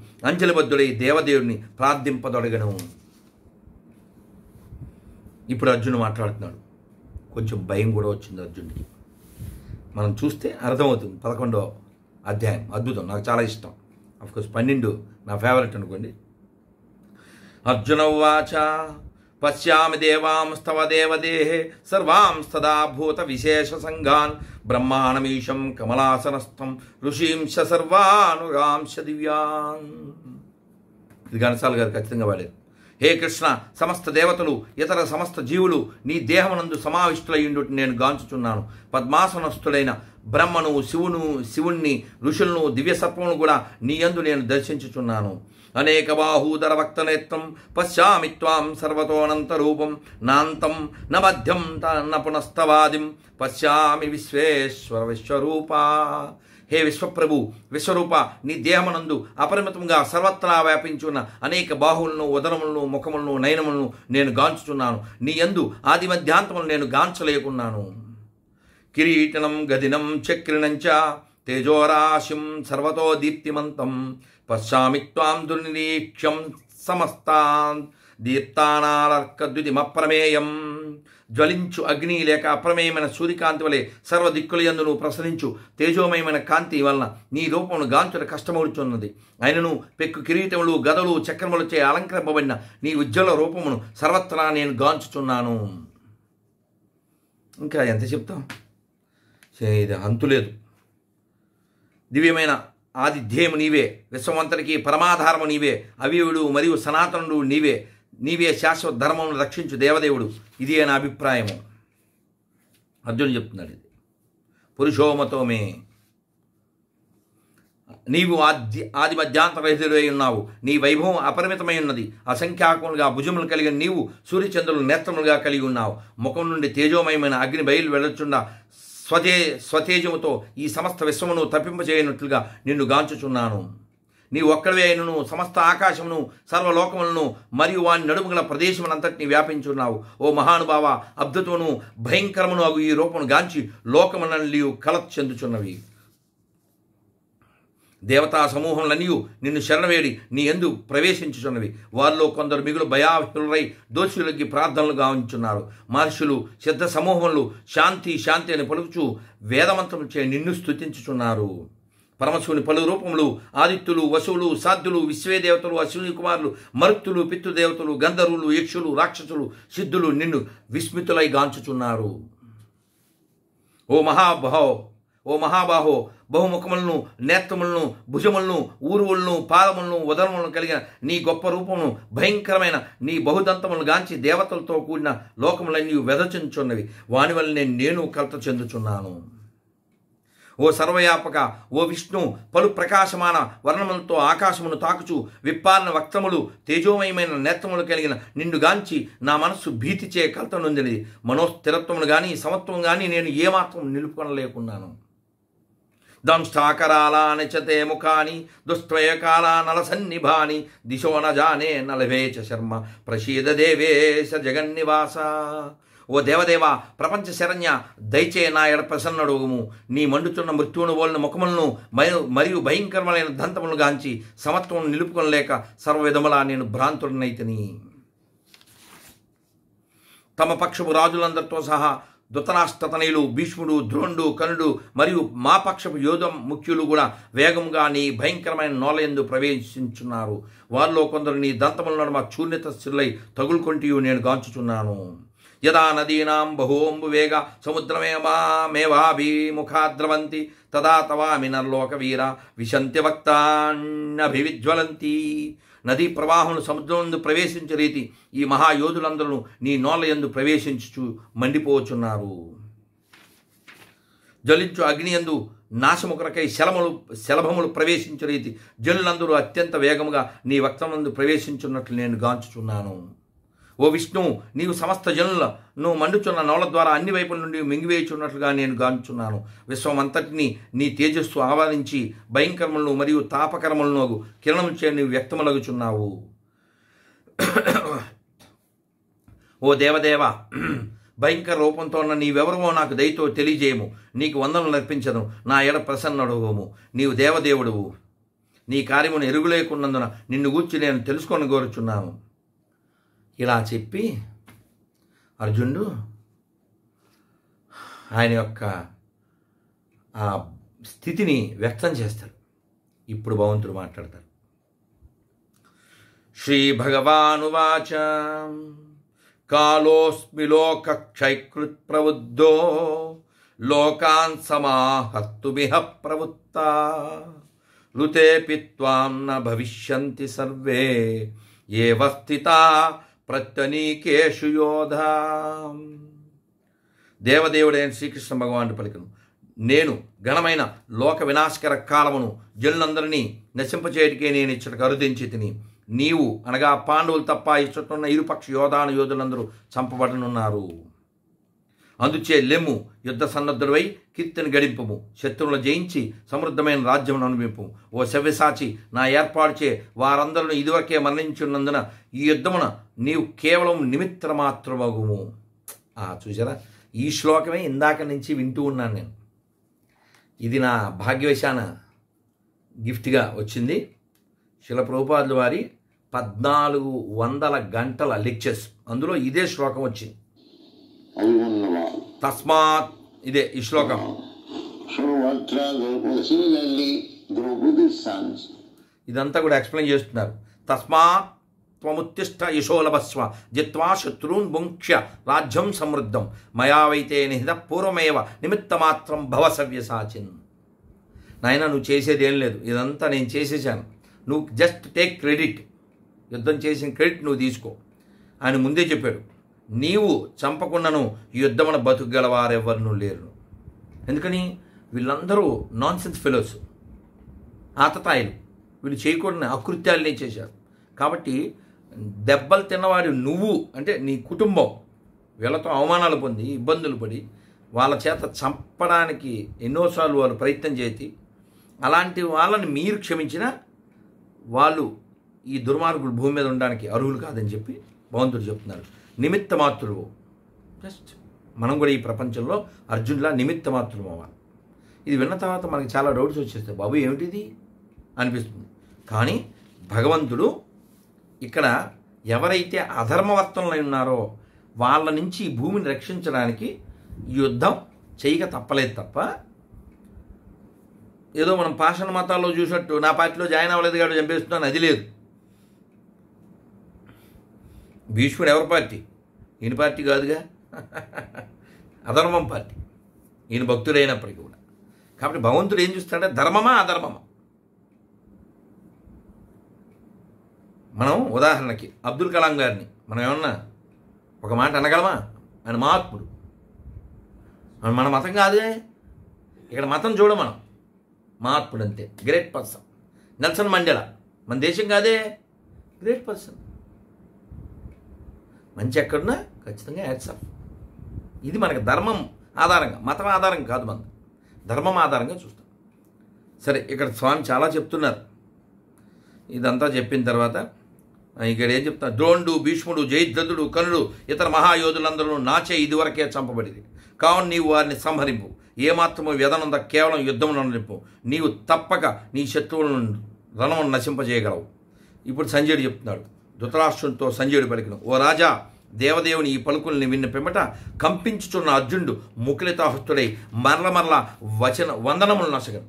అంజలిబద్ధుడై దేవదేవుడిని ప్రార్థింపదొడగను ఇప్పుడు అర్జునుడు మాట్లాడుతున్నాడు కొంచెం భయం కూడా వచ్చింది అర్జునుడికి మనం చూస్తే అర్థమవుతుంది పదకొండో అధ్యాయం అద్భుతం నాకు చాలా ఇష్టం కోర్స్ పన్నెండు నా ఫేవరెట్ అనుకోండి అర్జున ఉవాచ పశ్యామి దేవాంస్తవ దేవదేహే సర్వాంస్తదా భూత విశేష సంఘాన్ బ్రహ్మాణమీశం కమలాసనస్థం ఋషీంశ సర్వానుగాంశ దివ్యాన్ ఇది ఘనసాల గారు ఖచ్చితంగా వాడారు హే కృష్ణ సమస్త దేవతలు ఇతర సమస్త జీవులు నీ దేహమునందు సమావిష్టులయ్యుండు నేను గాంచుచున్నాను పద్మాసనస్థుడైన బ్రహ్మను శివును శివుణ్ణి ఋషులను దివ్య సర్పమును కూడా నీ యందు నేను దర్శించుచున్నాను అనేక బాహూదర వక్తనేత్రం పశ్యామి త్వాం సర్వతోనంత రూపం నాంతం న మధ్యం త- న పునస్తవాదిం పశ్యామి విశ్వేశ్వర విశ్వరూపా హే విశ్వప్రభు విశ్వరూప నీ దేహమునందు అపరిమితంగా సర్వత్రా వ్యాపించున్న అనేక బాహువులను ఉదరములను ముఖములను నయనములను నేను గాంచుచున్నాను నీ యందు ఆది మధ్యాంతములు నేను గాంచలేకున్నాను కిరీటనం గదినం చక్రిణంచ తేజోరాశిం సర్వతో దీప్తిమంతం పశ్యామి త్వాం దుర్నిరీక్ష్యం సమస్తాన్ దీప్తానాలర్కద్యుతిమప్రమేయం జ్వలించు అగ్ని లేక అప్రమేయమైన సూర్యకాంతి వలె సర్వ దిక్కులయందును ప్రసరించు తేజోమయమైన కాంతి వలన నీ రూపమును గాంచుట కష్టమవుతున్నది ఆయనను పెక్కు కిరీటములు గదలు చక్రములచే అలంకరింపబడిన నీ ఉజ్వల రూపమును సర్వత్రా నేను గాంచుచున్నాను ఇంకా ఎంత చెప్తాం చే- ఇది అంతులేదు దివ్యమైన ఆది ధ్యేయము నీవే విశ్వమంతరికి పరమాధారము నీవే అవియుడు మరియు సనాతనుడు నీవే నీవే శాశ్వత ధర్మమును రక్షించు దేవదేవుడు ఇది నా అభిప్రాయము అర్జునుడు చెప్తున్నాడు ఇది పురుషోమతోమే నీవు ఆది ఆది మధ్యాంతరహితుడై ఉన్నావు నీ వైభవం అపరిమితమై ఉన్నది అసంఖ్యాకములుగా భుజములు కలిగిన నీవు సూర్యచంద్రులు నేత్రములుగా కలిగి ఉన్నావు ముఖం నుండి తేజోమయమైన అగ్ని బయలు వెళ్ళొచ్చుండా స్వతే స్వతేజముతో ఈ సమస్త విశ్వమును తప్పింపచేయనట్లుగా నిన్ను గాంచుచున్నాను నీ ఒక్కడివే అయినను సమస్త ఆకాశమును సర్వలోకములను మరియు వాని నడుముగల ప్రదేశమునంతటిని వ్యాపించున్నావు ఓ మహానుభావ అద్భుతమును భయంకరమును అగు ఈ రూపమును గాంచి లోకమునల్లియు కలత్ చెందుచున్నవి దేవతా సమూహములన్నీ నిన్ను శరణవేడి నీ ఎందు ప్రవేశించుచున్నవి వారిలో కొందరు మిగులు భయావితులై దోషులకి ప్రార్థనలు గావించున్నారు మహర్షులు సిద్ధ సమూహములు శాంతి శాంతి అని పలుకుచు వేదమంత్రము చే నిన్ను స్తుతించుచున్నారు పరమశివుని పలు రూపములు ఆదిత్యులు వసువులు సాధ్యులు విశ్వేదేవతలు అశ్విని కుమారులు మరుత్తులు పితృదేవతలు గంధర్వులు యక్షులు రాక్షసులు సిద్ధులు నిన్ను విస్మితులై గాంచుచున్నారు ఓ మహాబాహో ఓ మహాబాహో బహుముఖములను నేత్రములను భుజములను ఊరువులను పాదములను ఉదరములను కలిగిన నీ గొప్ప రూపమును భయంకరమైన నీ బహుదంతములను గాంచి దేవతలతో కూడిన లోకములన్నీ వెదచుచున్నవి వాని వల్లనే నేను కలత చెందుచున్నాను ఓ సర్వయాపక ఓ విష్ణు పలు ప్రకాశమాన వర్ణములతో ఆకాశమును తాకుచు విప్పారిన వక్తములు తేజోమయమైన నేత్రములు కలిగిన నిండుగాంచి నా మనస్సు భీతిచే కలత నొందినది మనోస్థిరత్వమును గాని సమత్వం గాని నేను ఏమాత్రం నిలుపుకొనలేకున్నాను దంష్టాకరాలానిచతే ముఖాని దుష్ట్వయకాలా నలసన్నిభాని దిశో న జానే నలవేచ శర్మ ప్రసీద దేవేశ జగన్నివాస ఓ దేవదేవ ప్రపంచ శరణ్య దయచే నా ఎడ ప్రసన్నడుగుము నీ మండుతున్న మృత్యువును పోలిన ముఖములను మరియు మరియు భయంకరమైన దంతములను గాంచి సమత్వం నిలుపుకొనలేక సర్వవిధములా నేను భ్రాంతుడినైతిని తమ పక్షపు రాజులందరితో సహా ధృతరాష్ట్రతనయులు భీష్ముడు ద్రోణుడు కనుడు మరియు మా పక్షపు యోధ ముఖ్యులు కూడా వేగంగా నీ భయంకరమైన నోలయందు ప్రవేశించున్నారు వారిలో కొందరు నీ దంతముల నడుమ చూర్ణిత శిల్లై తగులుకొంటియు నేను గాంచుచున్నాను యదా నదీనాం బహోంబు వేగ సముద్రమేవాభిముఖాద్రవంతి తదా తవామి నర్లోక వీర విశంతి వక్తాన్నభివిజ్వలంతి నదీ ప్రవాహములు సముద్రముందు ప్రవేశించే రీతి ఈ మహాయోధులందరూ నీ నోళ్ళయందు ప్రవేశించుచు మండిపోచున్నారు జ్వలించు అగ్నియందు నాశముఖరకై శలములు శలభములు ప్రవేశించు రీతి జనులందరూ అత్యంత వేగముగా నీ వక్తమందు ప్రవేశించున్నట్లు నేను గాంచుచున్నాను ఓ విష్ణు నీవు సమస్త జనులను మండుచున్న నోళ్ళ ద్వారా అన్ని వైపుల నుండి మింగివేయుచున్నట్లుగా నేను గాంచున్నాను విశ్వమంతటిని నీ తేజస్సు ఆవాదించి భయంకరములను మరియు తాపకరములను కిరణము చే నీవు వ్యక్తమలుగుచున్నావు ఓ దేవదేవ భయంకర రూపంతో ఉన్న నీవెవరమో నాకు దయతో తెలియజేయము నీకు వందనలు అర్పించను నా ఎడ ప్రసన్నడవుము నీవు దేవదేవుడువు నీ కార్యమును ఎరుగులేకున్నందున నిన్ను గూర్చి నేను తెలుసుకొని కోరుచున్నాను ఇలా చెప్పి అర్జునుడు ఆయన యొక్క ఆ స్థితిని వ్యక్తం చేస్తాడు ఇప్పుడు భగవంతుడు మాట్లాడతారు శ్రీ భగవానువాచ కాలోస్మి లోకక్షైకృత్ ప్రబుద్ధో లోకాన్ సమాహర్తుమిహ ప్రవృత్త ఋతేపి త్వాం న భవిష్యంతి సర్వే ఏవ స్థితా ప్రత్యనీకేషు యోధా దేవదేవుడైన శ్రీకృష్ణ భగవానుడు పలికను నేను ఘనమైన లోక వినాశకర కాలమును జనులందరినీ నశింపచేయటికే నేను ఇచ్చటకు అరుదించి తిని నీవు అనగా పాండవులు తప్ప ఇచ్చటున్న ఇరుపక్ష యోధాను యోధులందరూ చంపబడనున్నారు అందుచే లెమ్ము యుద్ధ సన్నద్ధుడవై కీర్తిని గడింపము శత్రువులను జయించి సమృద్ధమైన రాజ్యమును అనుభవింపు ఓ శవ్యసాచి నా ఏర్పాటుచే వారందరూ ఇదివరకే మరణించున్నందున ఈ యుద్ధమున నీవు కేవలం నిమిత్త మాత్రమగుము ఆ చూసారా ఈ శ్లోకమే ఇందాక నుంచి వింటూ ఉన్నాను నేను ఇది నా భాగ్యవశాన గిఫ్ట్గా వచ్చింది శిల ప్రభుపాదుల వారి పద్నాలుగు వందల గంటల లెక్చర్స్ అందులో ఇదే శ్లోకం వచ్చింది Allora, తస్మాత్ ఇదే ఈ శ్లోకం Sarvatra Draupadi, similarly, Draupadi's sons, ఇదంతా కూడా ఎక్స్ప్లెయిన్ చేస్తున్నారు తస్మాత్ త్వముత్తిష్ట యశోలభస్వ జిత్వా శత్రూన్ భుంక్ష్య రాజ్యం సమృద్ధం మయావైతే నిహిత పూర్వమేవ నిమిత్త మాత్రం భవ సవ్యసాచిన్ నాయన నువ్వు చేసేది ఏం లేదు ఇదంతా నేను చేసేసాను నువ్వు జస్ట్ టేక్ క్రెడిట్ యుద్ధం చేసిన క్రెడిట్ నువ్వు తీసుకో ఆయన ముందే చెప్పాడు నీవు చంపకుండాను ఈ యుద్ధమున బతుకుగలవారెవరు లేరు ఎందుకని వీళ్ళందరూ నాన్ సెన్స్ ఫెలోస్ ఆతతాయిలు వీళ్ళు చేయకూడని అకృత్యాలనే చేశారు కాబట్టి దెబ్బలు తిన్నవాడు నువ్వు అంటే నీ కుటుంబం వీళ్ళతో అవమానాలు పొంది ఇబ్బందులు పడి వాళ్ళ చేత చంపడానికి ఎన్నోసార్లు వాళ్ళు ప్రయత్నం చేసి అలాంటి వాళ్ళని మీరు క్షమించినా వాళ్ళు ఈ దుర్మార్గులు భూమి మీద ఉండడానికి అర్హులు కాదని చెప్పి భగవంతుడు చెప్తున్నారు నిమిత్త మాతృవు జస్ట్ మనం కూడా ఈ ప్రపంచంలో అర్జునులా నిమిత్త మాతృం అవ్వాలి ఇది విన్న తర్వాత మనకి చాలా డౌట్స్ వచ్చేస్తాయి బాబు ఏమిటిది అనిపిస్తుంది కానీ భగవంతుడు ఇక్కడ ఎవరైతే అధర్మవర్తనలు ఉన్నారో వాళ్ళ నుంచి ఈ భూమిని రక్షించడానికి యుద్ధం చేయక తప్పలేదు తప్ప ఏదో మనం పాషణ మతాల్లో చూసినట్టు నా పార్టీలో జాయిన్ అవ్వలేదు కాబట్టి చంపేస్తున్నాను అది లేదు భీష్ముడు ఎవరి పార్టీ ఈయన పార్టీ కాదుగా అధర్మం పార్టీ ఈయన భక్తుడైనప్పటికీ కూడా కాబట్టి భగవంతుడు ఏం చూస్తాడంటే ధర్మమా అధర్మమా మనం ఉదాహరణకి అబ్దుల్ కలాం గారిని మనం ఏమన్నా ఒక మాట అనగలమా ఆయన మహాత్ముడు మన- మన మతం కాదే ఇక్కడ మతం చూడ మనం మహాత్ముడు అంతే గ్రేట్ పర్సన్ నెల్సన్ మండేలా మన దేశం కాదే గ్రేట్ పర్సన్ మంచి ఎక్కడున్నా ఖచ్చితంగా యాడ్సాఫ్ ఇది మనకి ధర్మం ఆధారంగా మతం ఆధారం కాదు మన ధర్మం ఆధారంగా చూస్తాం సరే ఇక్కడ స్వామి చాలా చెప్తున్నారు ఇదంతా చెప్పిన తర్వాత ఆ, ఇక్కడ ఏం చెప్తా ద్రోణుడు భీష్ముడు జయద్రథుడు కనుడు ఇతర మహాయోధులందరూ నాచే ఇదివరకే చంపబడింది కావున నీవు వారిని సంహరింపు ఏమాత్రము వ్యధనంద కేవలం యుద్ధమును నింపు నీవు తప్పక నీ శత్రువులను రణమును నశింపజేయగలవు ఇప్పుడు సంజయుడు చెప్తున్నాడు ధృతరాష్ట్రంతో సంజయుడు పలికిన ఓ రాజా దేవదేవుని ఈ పలుకుల్ని విన్న పిమ్మట కంపించుచున్న అర్జునుడు ముకులితాహస్తుడై మరల మరల వచన వందనములు నసగను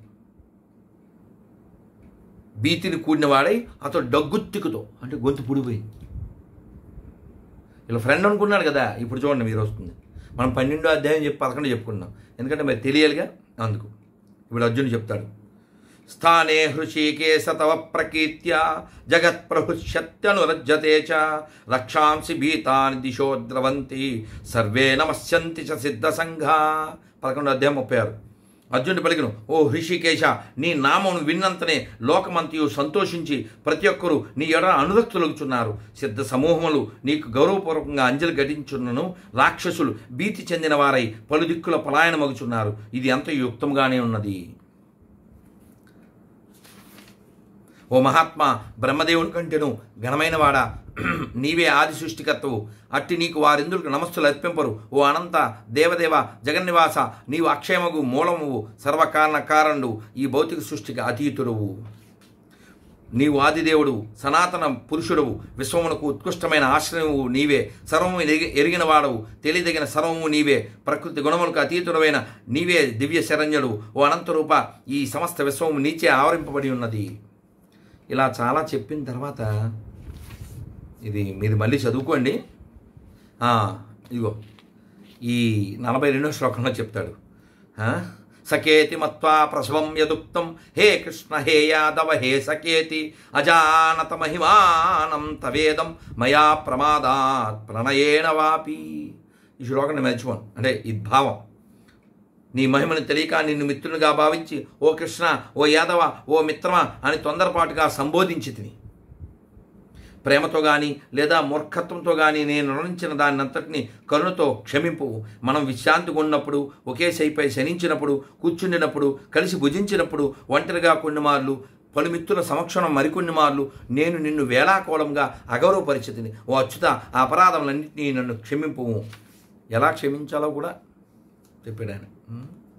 భీతిని కూడినవాడై అతడు డగ్గుత్తికుతో అంటే గొంతు పుడిపోయింది ఇలా ఫ్రెండ్ అనుకున్నాడు కదా ఇప్పుడు చూడండి మీరు వస్తుంది మనం పన్నెండో అధ్యాయం చెప్పి పదకొండు చెప్పుకున్నాం ఎందుకంటే మరి తెలియాలిగా అందుకు ఇప్పుడు అర్జునుడు చెప్తాడు స్థానే హృషికేశ తవ ప్రకీర్త్య జగత్ప్రభుష్యత్యనురజ్యతే చ రక్షాంసి భీతాని దిశో ద్రవంతి సర్వే నమస్యంతి చ సిద్ధ సంఘా పదకొండు అధ్యాయం ముప్పై ఆరు అర్జునుడు పలికిను ఓ హృషికేశ నీ నామం విన్నంతనే లోకమంతియు సంతోషించి ప్రతి ఒక్కరూ నీ ఎడ అనురక్తులుగుచున్నారు సిద్ధ సమూహములు నీకు గౌరవపూర్వకంగా అంజలి ఘటించున్నను రాక్షసులు భీతి చెందిన వారై పలు దిక్కుల పలాయనమగుచున్నారు ఇది ఎంత యుక్తంగానే ఉన్నది ఓ మహాత్మా బ్రహ్మదేవుని కంటేను ఘనమైన వాడా నీవే ఆది సృష్టికర్తవు అట్టి నీకు వారిందులకు నమస్సులు అర్పింపరు ఓ అనంత దేవదేవ జగన్నివాస నీవు అక్షయమగు మూలమువు సర్వకారణ కారణుడు ఈ భౌతిక సృష్టికి అతీతుడువు నీవు ఆదిదేవుడు సనాతన పురుషుడవు విశ్వమునకు ఉత్కృష్టమైన ఆశ్రయము నీవే సర్వము ఎరిగి- ఎరిగిన వాడవు తెలియదగిన సర్వము నీవే ప్రకృతి గుణములకు అతీతుడమైన నీవే దివ్య శరణ్యుడు ఓ అనంతరూప ఈ సమస్త విశ్వము నీచే ఆవరింపబడి ఉన్నది ఇలా చాలా చెప్పిన తర్వాత ఇది మీది మళ్ళీ చదువుకోండి ఆ, ఇదిగో ఈ నలభై రెండో శ్లోకంలో చెప్తాడు ఆ? సకేతి మత్వా ప్రసవం యదుక్తం హే కృష్ణ హే యాదవ హే సకేతి అజానత మహిమానం తవేదం మయా ప్రమాదాత్ ప్రణయేణ వాపి ఈ శ్లోకాన్ని మర్చిపోను అంటే ఈ భావం నీ మహిమను తెలియక నిన్ను మిత్రునిగా భావించి ఓ కృష్ణ ఓ యాదవ ఓ మిత్రమా అని తొందరపాటుగా సంబోధించి తిని ప్రేమతో కానీ లేదా మూర్ఖత్వంతో కానీ నేను రుణించిన దాన్ని అంతటిని కరుణతో క్షమింపు మనం విశ్రాంతిగా ఉన్నప్పుడు ఒకే శైపై శనించినప్పుడు కూర్చుండినప్పుడు కలిసి భుజించినప్పుడు ఒంటరిగా కొన్ని మార్లు పలుమిత్రుల సమక్షంలో మరికొన్ని మార్లు నేను నిన్ను వేళాకోళంగా అగౌరవపరిచితిని ఓ అచ్యుత ఆ అపరాధములన్నింటినీ నన్ను క్షమింపు ఎలా క్షమించాలో కూడా చెప్పాడు ఆయన ఉం?